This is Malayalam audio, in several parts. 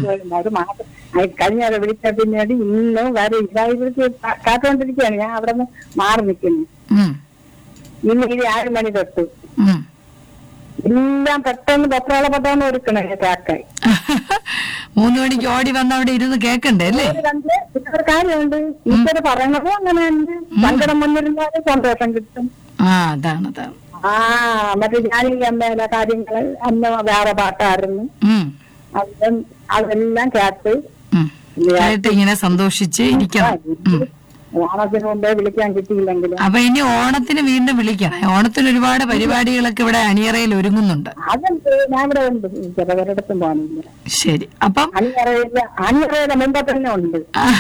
വരുന്നു. ഒരു മാസം അത് കഴിഞ്ഞ ആളെ വിളിച്ച പിന്നീട് ഇന്നും വരെ ഇതായി വിളിച്ച് കാ- കാത്തുകൊണ്ടിരിക്കുകയാണ് ഞാൻ അവിടെ നിന്ന് മാറി നിൽക്കുന്നു ഉം, ഇന്ന് ഇനി ആറ് മണി തൊട്ട് ഉം. എല്ലാം പെട്ടെന്ന് പത്രാളപ്പെട്ടാണ് ഒരുക്കണേ കാക്കായി മൂന്ന് മണിക്ക് ഓടി വന്ന് അവിടെ ഇരുന്ന് കേക്കണ്ടേ അല്ലേ ഇത് കണ്ട് ഇത്ര കാര്യമുണ്ട് ഇത്ര പറയണത് അങ്ങനെ ഉണ്ട് സങ്കടം വന്നിരുന്നാലും സന്തോഷം കിട്ടും ആ അതാണ് അതാണ് ആ മറ്റേ ജാനകി അമ്മയുടെ കാര്യങ്ങൾ അമ്മ വേറെ പാട്ടായിരുന്നു ഉം, അതും അതെല്ലാം കേട്ട് ഉം. കേട്ട് ഇങ്ങനെ സന്തോഷിച്ച് ഇരിക്കണം ഉം. ഓണത്തിന് മുമ്പേ വിളിക്കാൻ കിട്ടിയില്ലെങ്കിലും അപ്പൊ ഇനി ഓണത്തിന് വീണ്ടും വിളിക്കണം ഓണത്തിന് ഒരുപാട് പരിപാടികളൊക്കെ ഇവിടെ അണിയറയിൽ ഒരുങ്ങുന്നുണ്ട് അതുണ്ട് ഞാൻ ഇവിടെ ഉണ്ട് ചിലവരിടത്തും പോകുന്നില്ല ശരി അപ്പം അണിയറയില്ല അണിയറയുടെ മുമ്പ് തന്നെ ഉണ്ട്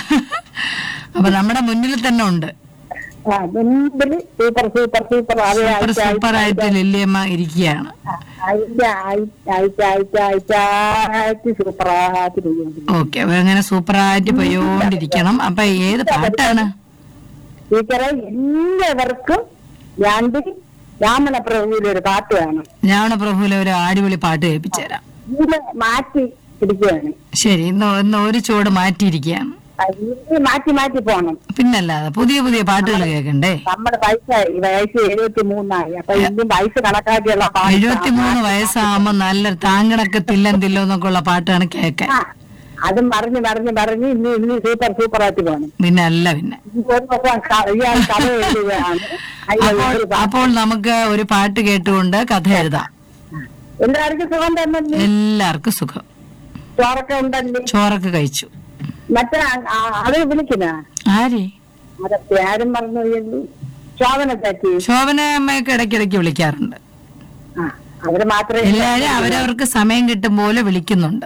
അപ്പൊ നമ്മുടെ മുന്നിൽ തന്നെ ഉണ്ട് ആ മുമ്പില് സൂപ്പർ സൂപ്പർ സൂപ്പർ അത് സൂപ്പർ ആഴ്ച സൂപ്പർ ആയിട്ട് ലില്ലിയമ്മ ഇരിക്കുകയാണ് ആഴ്ച ആഴ്ച ആഴ്ച ആഴ്ച ആഴ്ച ആഴ്ച സൂപ്പറായിട്ട് ചെയ്യുന്നുണ്ട് ഓക്കെ അപ്പൊ അങ്ങനെ സൂപ്പറായിട്ട് പോയോണ്ടിരിക്കണം അപ്പൊ ഏത് പാട്ടാണ് ടീച്ചറെ എല്ലാവർക്കും രണ്ട് രാമണ പ്രഭുവിൽ ഒരു പാട്ട് വേണം ഞാവണ പ്രഭുവിലെ ഒരു അടിപൊളി പാട്ട് കേൾപ്പിച്ചു തരാം ഇത് മാറ്റി പിടിക്കുകയാണ് ശരി ഇന്ന് ഇന്ന് ഒരു ചുവട് മാറ്റിയിരിക്കുകയാണ് ഇത് മാറ്റി മാറ്റി പോണം പിന്നല്ലാതെ പുതിയ പുതിയ പാട്ടുകൾ കേൾക്കണ്ടേ നമ്മുടെ പൈസ വയസ്സ് എഴുപത്തി മൂന്നായി അപ്പൊ ഇന്നും വയസ്സ് കണക്കാക്കിയുള്ള പാട്ട് എഴുപത്തിമൂന്ന് വയസ്സാകുമ്പോ നല്ല താങ്കണക്ക് തില്ലം തില്ലോ എന്നൊക്കെ ഉള്ള പാട്ടാണ് കേൾക്കാൻ ആ, അത് മറിഞ്ഞ് മറിഞ്ഞ് മറിഞ്ഞ് ഇന്ന് ഇന്ന് സൂപ്പർ സൂപ്പർ ആയിട്ട് പോകണം പിന്നെ അല്ല പിന്നെ ഒരു ദിവസം ക- ഇയാൾ കഥ എഴുതുകയാണ് അയ്യോ, അപ്പോൾ ഒരു പാ- അപ്പോൾ നമുക്ക് ഒരു പാട്ട് കേട്ടുകൊണ്ട് കഥ എഴുതാം എല്ലാവർക്കും സുഖം തന്നെ എല്ലാവർക്കും സുഖം ചോറൊക്കെ ഉണ്ടല്ലേ ചോറൊക്കെ കഴിച്ചു മറ്റേ ആ- ആ- അത് വിളിക്കുന്ന ആരെ അതൊക്കെ ആരും മറന്നു പോയല്ലോ ശോഭന ചേച്ചി ശോഭന അമ്മയൊക്കെ ഇടയ്ക്കിടയ്ക്ക് വിളിക്കാറുണ്ട് ആ അവര് മാത്രമേ എല്ലാരും അവരവർക്ക് സമയം കിട്ടും പോലെ വിളിക്കുന്നുണ്ട്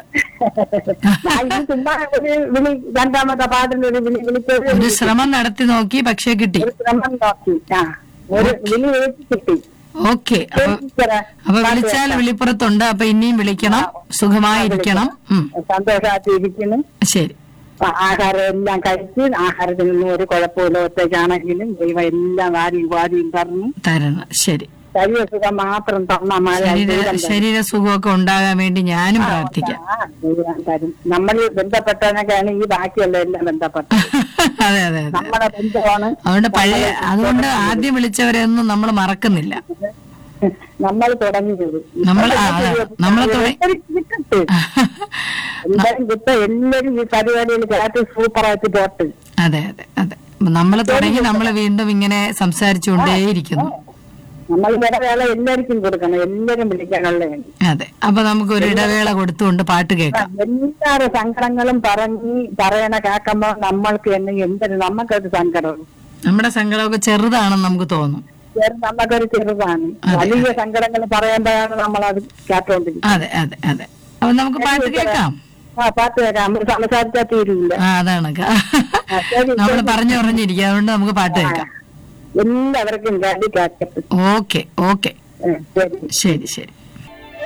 ആ, ഇത് ചുമ്മാ ഒരു വിളി രണ്ടാമത്തെ പാട്ടിൽ ഒരു വിളി വിളിച്ചത് ഒരു ശ്രമം നടത്തി നോക്കി പക്ഷെ കിട്ടി ഒരു ശ്രമം നോക്കി ആ ഒരു വിളി വിളിച്ച് കിട്ടി ഓക്കെ അപ്പൊ ടീച്ചറെ, അപ്പൊ വിളിച്ചാൽ വിളിപ്പുറത്തുണ്ട് അപ്പൊ ഇനിയും വിളിക്കണം സുഖമായിരിക്കണം ഉം സന്തോഷമായിട്ട് ഇരിക്കുന്നു ശരി ആ, ആഹാരം എല്ലാം കഴിച്ച് ആഹാരത്തിനൊന്നും ഒരു കുഴപ്പമില്ല ഒറ്റയ്ക്കാണെങ്കിലും ദൈവം എല്ലാം വാരിയും വാരിയും തന്നു തരണം ശരി ശരീര സുഖം മാത്രം തന്ന മഴ ശരീര ശരീര സുഖമൊക്കെ ഉണ്ടാകാൻ വേണ്ടി ഞാനും പ്രാർത്ഥിക്കാം ദൈവം തരും നമ്മൾ ബന്ധപ്പെട്ടവനൊക്കെയാണ് ഈ ബാക്കിയുള്ള എല്ലാം ബന്ധപ്പെട്ടത് അതെ അതെ അതെ നമ്മളെ ബന്ധമാണ് അതുകൊണ്ട് പഴയ അതുകൊണ്ട് ആദ്യം വിളിച്ചവരെയൊന്നും നമ്മൾ മറക്കുന്നില്ല നമ്മൾ തുടങ്ങിയത് നമ്മൾ ആ, അതെ. നമ്മളെ തുടങ്ങി എല്ലാവരും കിട്ടട്ടെ എല്ലാരും കിട്ട എല്ലാരും ഈ പരിപാടിയിൽ കേട്ട് സൂപ്പറായിട്ട് പോട്ട് അതെ അതെ അതെ നമ്മൾ തുടങ്ങി നമ്മൾ വീണ്ടും ഇങ്ങനെ സംസാരിച്ചുകൊണ്ടേയിരിക്കുന്നു നമ്മൾ ഇടവേള എല്ലാവർക്കും കൊടുക്കണം എല്ലാരും വിളിക്കാനുള്ളതാണ് അതെ അപ്പൊ നമുക്ക് ഒരു ഇടവേള കൊടുത്തുകൊണ്ട് പാട്ട് കേൾക്കാം എല്ലാരും സങ്കടങ്ങളും പറഞ്ഞ് പറയണ കേൾക്കുമ്പോ നമ്മൾക്ക് തന്നെ എന്തൊരു നമുക്കൊരു സങ്കടം നമ്മുടെ സങ്കടമൊക്കെ ചെറുതാണെന്ന് നമുക്ക് തോന്നും ചെറു- നമുക്കൊരു ചെറുതാണ് വലിയ സങ്കടങ്ങൾ പറയുമ്പോഴാണ് നമ്മളത് കേട്ടോണ്ടിരിക്കുന്നത് അതെ അതെ അതെ അപ്പൊ നമുക്ക് പാട്ട് കേൾക്കാം ആ പാട്ട് കേൾക്കാം നമ്മൾ സംസാരിച്ചാൽ തീരില്ല ആ അതാണ് ശരി, നമ്മൾ പറഞ്ഞു പറഞ്ഞിരിക്കുക അതുകൊണ്ട് നമുക്ക് പാട്ട് കേൾക്കാം എല്ലാവർക്കും വേണ്ടി കേൾക്കട്ടെ ഓക്കെ ഓക്കെ ഏ, ശരി ശരി ശരി